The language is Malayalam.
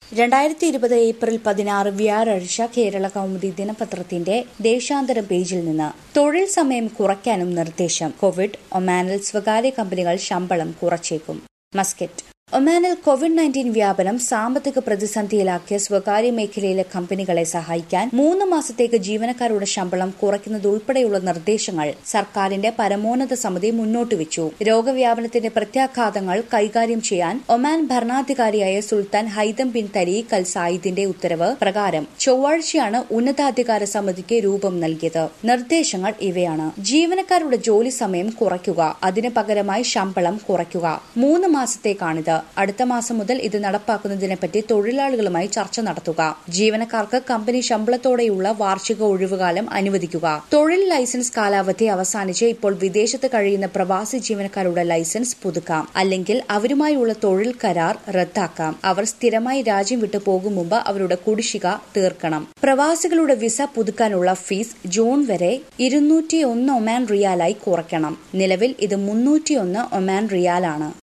രണ്ടായിരത്തി ഇരുപത് ഏപ്രിൽ പതിനാറ് വ്യാഴാഴ്ച കേരള കൗമുദി ദിനപത്രത്തിന്റെ ദേശാന്തര പേജിൽ നിന്ന് തൊഴിൽ സമയം കുറയ്ക്കാനും നിർദ്ദേശം കോവിഡ് ഒമാനിൽ സ്വകാര്യ കമ്പനികൾ ശമ്പളം കുറച്ചേക്കും മസ്കറ്റ് ഒമാനിൽ കോവിഡ് നയൻറ്റീൻ വ്യാപനം സാമ്പത്തിക പ്രതിസന്ധിയിലാക്കിയ സ്വകാര്യ മേഖലയിലെ കമ്പനികളെ സഹായിക്കാൻ മൂന്ന് മാസത്തേക്ക് ജീവനക്കാരുടെ ശമ്പളം കുറയ്ക്കുന്നതുൾപ്പെടെയുള്ള നിർദ്ദേശങ്ങൾ സർക്കാരിന്റെ പരമോന്നത സമിതി മുന്നോട്ട് വെച്ചു രോഗവ്യാപനത്തിന്റെ പ്രത്യാഘാതങ്ങൾ കൈകാര്യം ചെയ്യാൻ ഒമാൻ ഭരണാധികാരിയായ സുൽത്താൻ ഹൈതം ബിൻ തരീഖ് അൽ സായിദിന്റെ ഉത്തരവ് പ്രകാരം ചൊവ്വാഴ്ചയാണ് ഉന്നതാധികാര സമിതിക്ക് രൂപം നൽകിയത് നിർദ്ദേശങ്ങൾ ഇവയാണ് ജീവനക്കാരുടെ ജോലി സമയം കുറയ്ക്കുക അതിന് പകരമായി ശമ്പളം കുറയ്ക്കുക മൂന്ന് മാസത്തേക്കാണിത് അടുത്ത മാസം മുതൽ ഇത് നടപ്പാക്കുന്നതിനെപ്പറ്റി തൊഴിലാളികളുമായി ചർച്ച നടത്തുക ജീവനക്കാർക്ക് കമ്പനി ശമ്പളത്തോടെയുള്ള വാർഷിക ഒഴിവുകാലം അനുവദിക്കുക തൊഴിൽ ലൈസൻസ് കാലാവധി അവസാനിച്ച് ഇപ്പോൾ വിദേശത്ത് കഴിയുന്ന പ്രവാസി ജീവനക്കാരുടെ ലൈസൻസ് പുതുക്കാം അല്ലെങ്കിൽ അവരുമായുള്ള തൊഴിൽ കരാർ റദ്ദാക്കാം അവർ സ്ഥിരമായി രാജ്യം വിട്ടു പോകും മുമ്പ് അവരുടെ കുടിശ്ശിക തീർക്കണം പ്രവാസികളുടെ വിസ പുതുക്കാനുള്ള ഫീസ് ജൂൺ വരെ ഇരുന്നൂറ്റി ഒന്ന് ഒമാൻ റിയാലായി കുറയ്ക്കണം നിലവിൽ ഇത് മുന്നൂറ്റിയൊന്ന് ഒമാൻ റിയാലാണ്